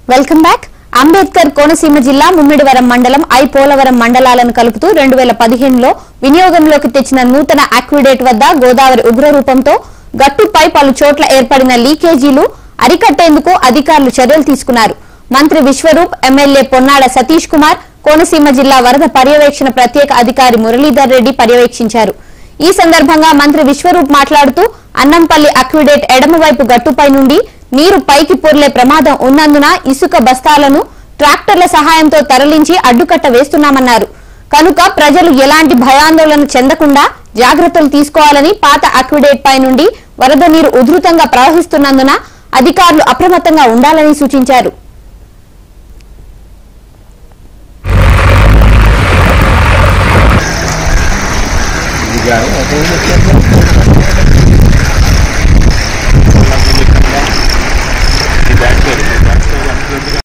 welcome back Ambedkar Konaseema జిల్లా ముమ్మిడివరం మండలం I Polavaram మండలాలను కలుపుతూ రెండు వేల పదిహేనులో వినియోగంలోకి తెచ్చిన నూతన అక్విడేట్ వద్ద గోదావరి ఉగ్రరూపంతో గట్టుపై పలు చోట్ల ఏర్పడిన లీకేజీలు అరికట్టేందుకు అధికారులు చర్యలు తీసుకున్నారు మంత్రి విశ్వరూప్ ఎమ్మెల్యే పొన్నాడ సతీష్ కుమార్ కోనసీమ జిల్లా వరద పర్యవేక్షణ ప్రత్యేక అధికారి మురళీధర్ రెడ్డి పర్యవేక్షించారు ఈ సందర్భంగా మంత్రి విశ్వరూప్ మాట్లాడుతూ అన్నంపల్లి అక్విడేట్ ఎడమవైపు గట్టుపై నుండి నీరు పైకి పొర్లే ప్రమాదం ఉన్నందున ఇసుక బస్తాలను ట్రాక్టర్ల సహాయంతో తరలించి అడ్డుకట్ట వేస్తున్నామన్నారు కనుక ప్రజలు ఎలాంటి భయాందోళన చెందకుండా జాగ్రత్తలు తీసుకోవాలని పాత అక్విడేట్ పై నుండి వరద నీరు ఉధృతంగా ప్రవహిస్తున్నందున అధికారులు అప్రమత్తంగా ఉండాలని సూచించారు ఇది కానీ ఒక రోజు వచ్చేస్తే